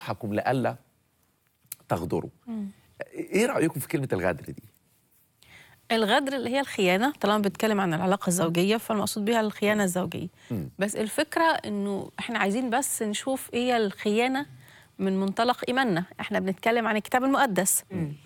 حكم لئلا تغدروا ايه رايكم في كلمه الغدر دي الغدر اللي هي الخيانه طالما بنتكلم عن العلاقه الزوجيه فالمقصود بها الخيانه الزوجيه بس الفكره انه احنا عايزين بس نشوف ايه هي الخيانه من منطلق ايماننا احنا بنتكلم عن الكتاب المقدس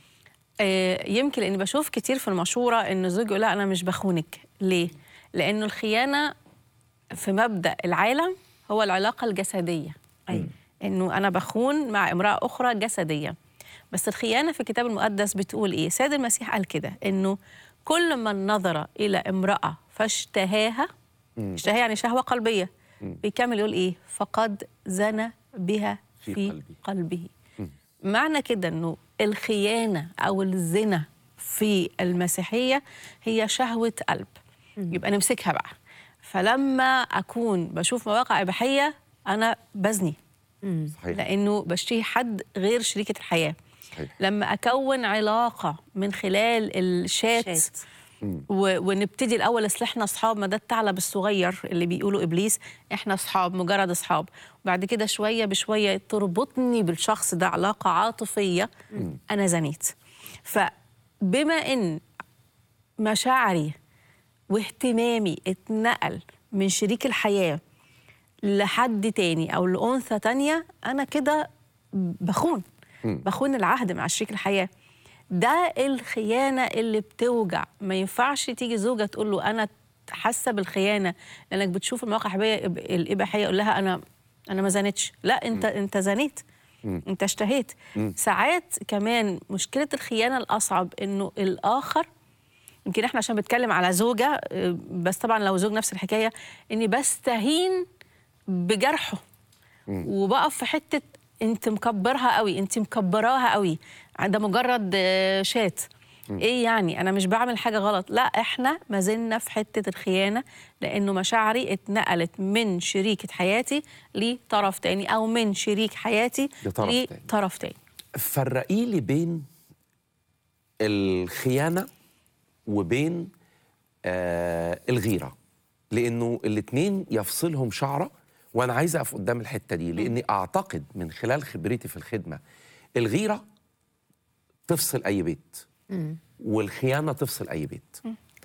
آه يمكن لاني بشوف كتير في المشوره ان الزوج يقول لا انا مش بخونك ليه لانه الخيانه في مبدا العالم هو العلاقه الجسديه أيوة. انه انا بخون مع امراه اخرى جسديا بس الخيانه في الكتاب المقدس بتقول ايه سيد المسيح قال كده انه كل من نظر الى امراه فاشتهاها اشتهاها يعني شهوه قلبيه بيكمل يقول ايه فقد زنى بها في في, قلبه. قلبه, قلبه. معنى كده انه الخيانه او الزنا في المسيحيه هي شهوه قلب يبقى نمسكها بقى فلما اكون بشوف مواقع اباحيه انا بزني صحيح لانه بشتهي حد غير شريكه الحياه صحيح. لما اكون علاقه من خلال الشات شات. و... ونبتدي الاول اصل احنا اصحاب ما ده الثعلب الصغير اللي بيقولوا ابليس احنا اصحاب مجرد اصحاب وبعد كده شويه بشويه تربطني بالشخص ده علاقه عاطفيه انا زنيت فبما ان مشاعري واهتمامي اتنقل من شريك الحياه لحد تاني او لانثى تانية انا كده بخون بخون العهد مع شريك الحياه ده الخيانه اللي بتوجع ما ينفعش تيجي زوجه تقول له انا حاسه بالخيانه لانك بتشوف المواقع الإباحية- الاباحيه يقول لها انا انا ما زنتش لا انت انت زنيت انت اشتهيت ساعات كمان مشكله الخيانه الاصعب انه الاخر يمكن احنا عشان بنتكلم على زوجه آه، بس طبعا لو زوج نفس الحكايه اني بستهين بجرحه وبقف في حته انت مكبرها قوي انت مكبراها قوي ده مجرد آه، شات ايه يعني انا مش بعمل حاجه غلط لا احنا ما زلنا في حته الخيانه لانه مشاعري اتنقلت من شريكه حياتي لطرف تاني او من شريك حياتي لطرف تاني. لطرف تاني فرقي لي بين الخيانه وبين آه الغيره لانه الاثنين يفصلهم شعره وانا عايز اقف قدام الحته دي لاني اعتقد من خلال خبرتي في الخدمه الغيره تفصل اي بيت والخيانه تفصل اي بيت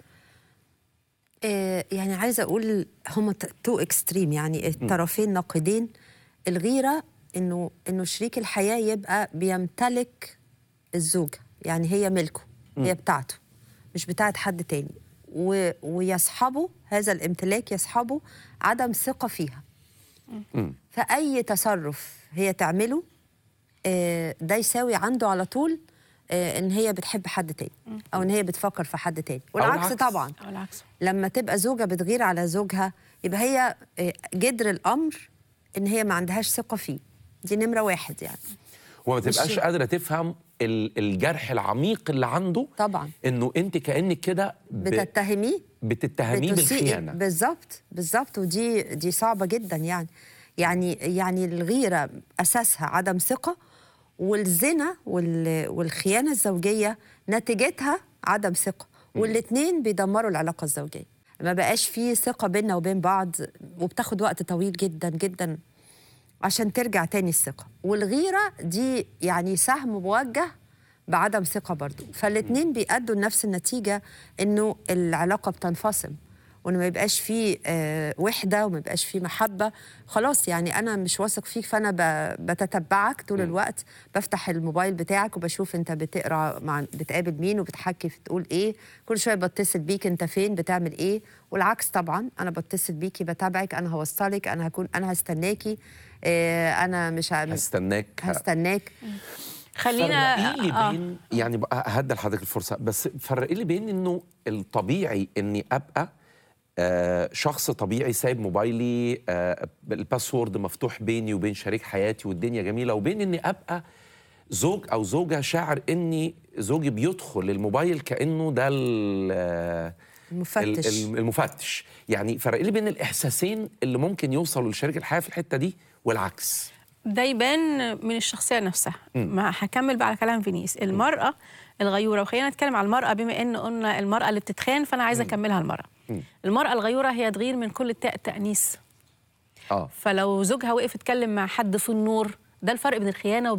آه، يعني عايزه اقول هما تو اكستريم يعني الطرفين ناقدين الغيره انه انه شريك الحياه يبقى بيمتلك الزوجه يعني هي ملكه هي بتاعته مش بتاعت حد تاني و ويصحبه هذا الامتلاك يصحبه عدم ثقه فيها فاي تصرف هي تعمله آه، ده يساوي عنده على طول آه، ان هي بتحب حد تاني او ان هي بتفكر في حد تاني والعكس العكس. طبعا او العكس لما تبقى زوجة بتغير على زوجها يبقى هي آه، جدر الأمر إن هي ما عندهاش ثقة فيه دي نمرة واحد يعني وما تبقاش مش- قادره تفهم ال- الجرح العميق اللي عنده طبعا انه انت كانك كده ب- بتتهميه بتتهميه بتسيئي- بالخيانه بالظبط بالظبط ودي دي صعبة جدا يعني يعني يعني الغيرة أساسها عدم ثقة والزنا وال- والخيانة الزوجية نتيجتها عدم ثقة والاتنين بيدمروا العلاقة الزوجية ما بقاش فيه ثقة بيننا وبين بعض وبتاخد وقت طويل جدا جدا عشان ترجع تاني الثقة والغيرة دي يعني سهم موجه بعدم ثقة برضو فالاتنين بيأدوا لنفس النتيجة انه العلاقة بتنفصل وانه ما يبقاش فيه آه وحدة وما يبقاش فيه محبة خلاص يعني انا مش واثق فيك فانا ب- بتتبعك طول الوقت بفتح الموبايل بتاعك وبشوف انت بتقرا مع بتقابل مين وبتحكي في تقول ايه كل شوية بتصل بيك انت فين بتعمل ايه والعكس طبعا انا بتصل بيكي بتابعك انا هوصلك انا هكون انا هستناكي آه انا مش ه- هستناك هستناك خلينا فرقي لي آه. بين يعني بقى هدي لحضرتك الفرصه بس فرقي لي بين انه الطبيعي اني ابقى آه شخص طبيعي سايب موبايلي آه الباسورد مفتوح بيني وبين شريك حياتي والدنيا جميله وبين اني ابقى زوج او زوجه شاعر اني زوجي بيدخل الموبايل كانه ده ال- آه، المفتش. ال- المفتش يعني فرق لي بين الاحساسين اللي ممكن يوصلوا لشريك الحياه في الحته دي والعكس ده يبان من الشخصيه نفسها ما هكمل بقى على كلام فينيس المراه الغيوره وخلينا نتكلم على المراه بما ان قلنا المراه اللي بتتخان فانا عايزه اكملها المراه المراه الغيوره هي تغير من كل تاء تانيث اه فلو زوجها وقف يتكلم مع حد في النور ده الفرق بين الخيانه